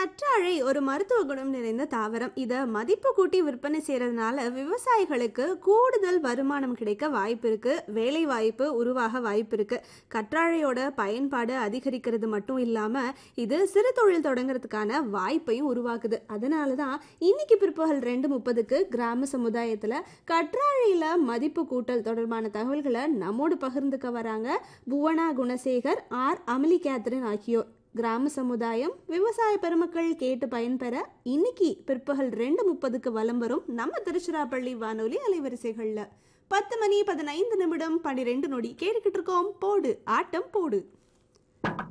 கற்றாழை ஒரு மருத்துவ குணம் நிறைந்த தாவரம் இதை மதிப்பு கூட்டி விற்பனை செய்யறதுனால விவசாயிகளுக்கு கூடுதல் வருமானம் கிடைக்க வாய்ப்பு இருக்கு வேலை வாய்ப்பு உருவாக வாய்ப்பு இருக்கு கற்றாழையோட பயன்பாடு அதிகரிக்கிறது மட்டும் இல்லாம இது சிறு தொழில் தொடங்குறதுக்கான வாய்ப்பையும் உருவாக்குது அதனால தான் இன்னைக்கு பிற்பகல் ரெண்டு முப்பதுக்கு கிராம சமுதாயத்துல கற்றாழையில மதிப்பு கூட்டல் தொடர்பான தகவல்களை நம்மோடு பகிர்ந்துக்க வராங்க புவனா குணசேகர் ஆர் அமலி கேத்ரின் ஆகியோர் கிராம சமுதாயம் விவசாய பெருமக்கள் கேட்டு பயன்பெற இன்னைக்கு பிற்பகல் ரெண்டு முப்பதுக்கு வலம் வரும் நம்ம திருச்சிராப்பள்ளி வானொலி அலைவரிசைகள்ல பத்து மணி பதினைந்து நிமிடம் பன்னிரெண்டு நொடி கேட்டுக்கிட்டு இருக்கோம் போடு ஆட்டம் போடு